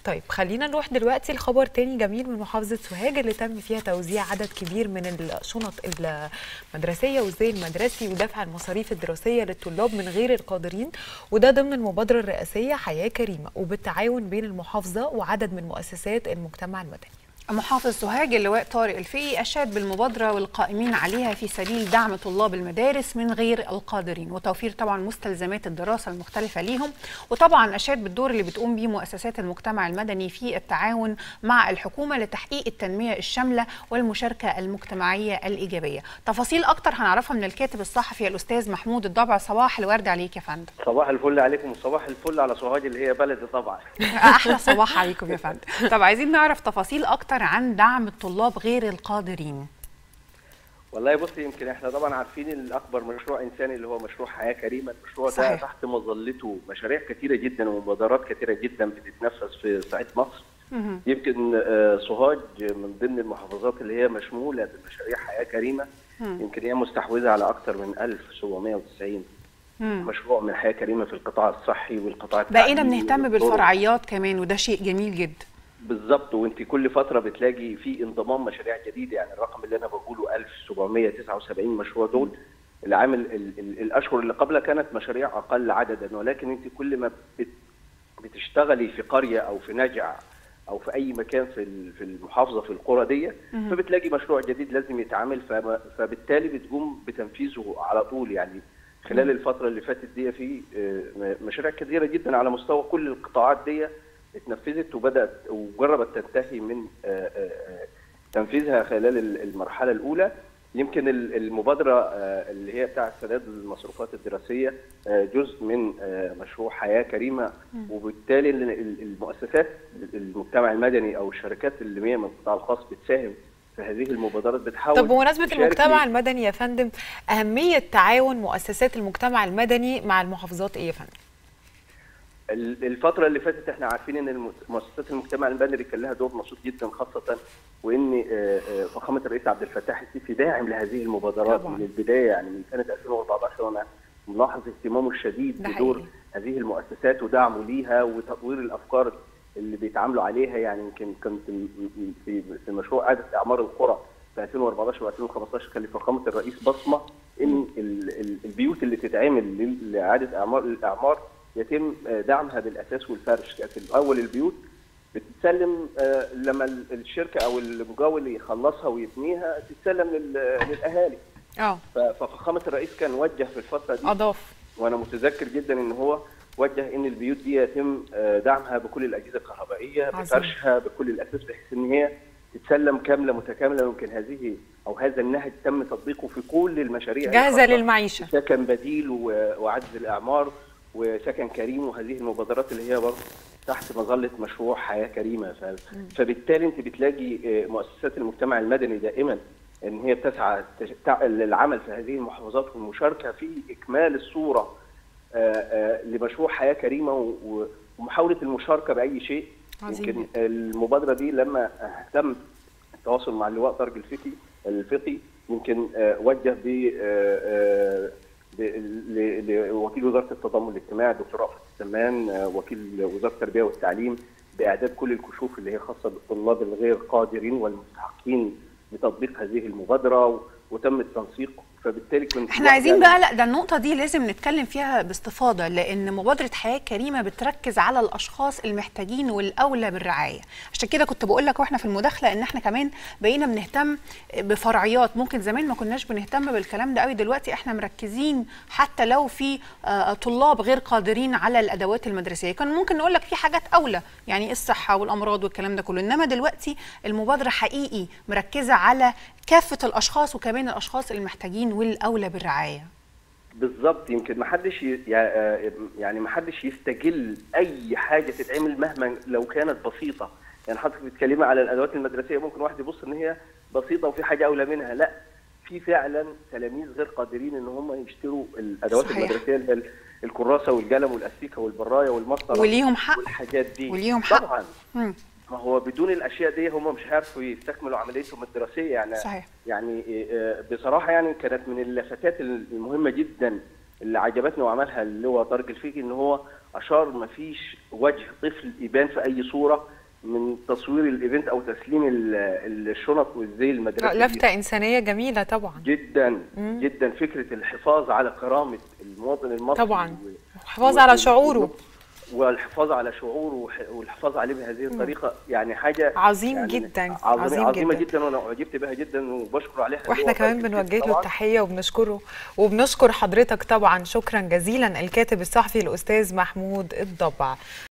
طيب خلينا نروح دلوقتي لخبر تاني جميل من محافظة سوهاج اللي تم فيها توزيع عدد كبير من الشنط المدرسية والزي المدرسي ودفع المصاريف الدراسية للطلاب من غير القادرين وده ضمن المبادرة الرئاسية حياة كريمة وبالتعاون بين المحافظة وعدد من مؤسسات المجتمع المدني محافظ سوهاج اللواء طارق الفقي أشاد بالمبادرة والقائمين عليها في سبيل دعم طلاب المدارس من غير القادرين وتوفير طبعا مستلزمات الدراسة المختلفة ليهم وطبعا أشاد بالدور اللي بتقوم به مؤسسات المجتمع المدني في التعاون مع الحكومة لتحقيق التنمية الشاملة والمشاركة المجتمعية الإيجابية تفاصيل أكتر هنعرفها من الكاتب الصحفي الأستاذ محمود الضبع صباح الورد عليك يا فندم صباح الفل عليكم وصباح الفل على سوهاج اللي هي بلدي طبعا أحلى صباح عليكم يا فندم طب عايزين نعرف تفاصيل أكتر عن دعم الطلاب غير القادرين والله بصي يمكن احنا طبعا عارفين الاكبر مشروع انساني اللي هو مشروع حياه كريمه المشروع ده صحيح. تحت مظلته مشاريع كثيره جدا ومبادرات كثيره جدا بتتنفذ في صعيد مصر مهم. يمكن آه، سوهاج من ضمن المحافظات اللي هي مشموله بمشاريع حياه كريمه مم. يمكن هي مستحوذه على اكثر من 1790 مم. مشروع من حياه كريمه في القطاع الصحي والقطاع بقينا التعليمي بنهتم والطرق. بالفرعيات كمان وده شيء جميل جدا بالظبط وانت كل فتره بتلاقي في انضمام مشاريع جديده يعني الرقم اللي انا بقوله 1779 مشروع دول العام ال- ال- ال- الاشهر اللي قبلها كانت مشاريع اقل عددا ولكن انت كل ما بت- بتشتغلي في قريه او في نجع او في اي مكان في ال- في المحافظه في القرى دي فبتلاقي مشروع جديد لازم يتعمل فما- فبالتالي بتقوم بتنفيذه على طول يعني خلال الفتره اللي فاتت دي في آه، مشاريع كثيره جدا على مستوى كل القطاعات دي اتنفذت وبدات وجربت تنتهي من آه، آه، آه، تنفيذها خلال ال- المرحله الاولى يمكن ال- المبادره آه، اللي هي بتاعه سداد المصروفات الدراسيه آه، جزء من آه، مشروع حياه كريمه وبالتالي ال- ال- المؤسسات المجتمع المدني او الشركات اللي هي من القطاع الخاص بتساهم في هذه المبادرات بتحاول طب بمناسبة تشارك المجتمع المدني يا فندم أهمية تعاون مؤسسات المجتمع المدني مع المحافظات إيه يا فندم؟ ال- الفترة اللي فاتت احنا عارفين ان الم- مؤسسات المجتمع المدني كان لها دور نشيط جدا خاصة وان آه، آه، فخامة الرئيس عبد الفتاح السيسي داعم لهذه المبادرات طبعاً. من البداية يعني من سنة 2014 وانا ملاحظ اهتمامه الشديد ده بدور حقيقي. هذه المؤسسات ودعمه ليها وتطوير الافكار اللي بيتعاملوا عليها يعني يمكن كنت م- م- في في مشروع اعاده اعمار القرى في 2014 و2015 كان لفخامه الرئيس بصمه ان ال- ال- البيوت اللي تتعمل لل- لاعاده اعمار الاعمار يتم آه، دعمها بالاساس والفرش كانت الاول البيوت بتتسلم آه، لما ال- الشركه او المجاول يخلصها ويبنيها تتسلم لل- للاهالي اه ف- ففخامه الرئيس كان وجه في الفتره دي أضاف وانا متذكر جدا ان هو وجه ان البيوت دي يتم آه، دعمها بكل الاجهزه الكهربائيه عظيم. بفرشها بكل الاساس بحيث ان هي تتسلم كامله متكامله يمكن هذه او هذا النهج تم تطبيقه في كل المشاريع جاهزة الخاصة للمعيشة سكن بديل و- وعجز الاعمار وسكن كريم وهذه المبادرات اللي هي برضه تحت مظله مشروع حياه كريمه ف... فبالتالي انت بتلاقي آه، مؤسسات المجتمع المدني دائما ان هي بتسعى تش- تع- للعمل في هذه المحافظات والمشاركه في اكمال الصوره آه، آه، لمشروع حياه كريمه و- و- ومحاوله المشاركه باي شيء عظيم يمكن المبادره دي لما اهتم التواصل مع اللواء طارق الفقي الفقي يمكن آه، وجه ب آه، آه، ب- ل- لوكيل وزاره التضامن الاجتماعي الدكتور رأفت السمان آه، وكيل وزاره التربيه والتعليم باعداد كل الكشوف اللي هي خاصه بالطلاب الغير قادرين والمستحقين لتطبيق هذه المبادره و- وتم التنسيق فبالتالي كنت احنا عايزين يعني- بقى لا ده النقطة دي لازم نتكلم فيها باستفاضة لأن مبادرة حياة كريمة بتركز على الأشخاص المحتاجين والأولى بالرعاية عشان كده كنت بقول لك واحنا في المداخلة إن احنا كمان بقينا بنهتم بفرعيات ممكن زمان ما كناش بنهتم بالكلام ده قوي دلوقتي احنا مركزين حتى لو في آه، طلاب غير قادرين على الأدوات المدرسية كان ممكن نقول لك في حاجات أولى يعني الصحة والأمراض والكلام ده كله إنما دلوقتي المبادرة حقيقي مركزة على كافة الأشخاص وكمان الأشخاص المحتاجين والأولى بالرعاية بالظبط يمكن ما حدش ي- يع- يعني ما حدش يستجل اي حاجه تتعمل مهما لو كانت بسيطه يعني حضرتك بتتكلمي على الادوات المدرسيه ممكن واحد يبص ان هي بسيطه وفي حاجه اولى منها لا في فعلا تلاميذ غير قادرين ان هم يشتروا الادوات صحيح. المدرسيه اللي هي ال- الكراسه والقلم والاستيكه والبرايه والمسطره وليهم حق والحاجات دي وليهم حق. طبعا مم. ما هو بدون الاشياء دي هم مش هيعرفوا يستكملوا عمليتهم الدراسيه يعني صحيح يعني آه، بصراحه يعني كانت من اللفتات المهمه جدا اللي عجبتني وعملها اللي هو طارق الفيكي ان هو اشار ما فيش وجه طفل يبان في اي صوره من تصوير الايفنت او تسليم ال- الشنط والزي المدرسي لفته انسانيه جميله طبعا جدا جدا فكره الحفاظ على كرامه المواطن المصري طبعا و- حفاظ و- على شعوره والحفاظ على شعوره وح- والحفاظ عليه بهذه الطريقه يعني حاجه عظيم يعني جدا، عظيم, عظيم عظيمه جدا. جدا, وانا اعجبت بها جدا وبشكر عليها واحنا اللواء كمان فايز بنوجه له طبعاً. التحيه وبنشكره وبنشكر حضرتك طبعا شكرا جزيلا الكاتب الصحفي الاستاذ محمود الضبع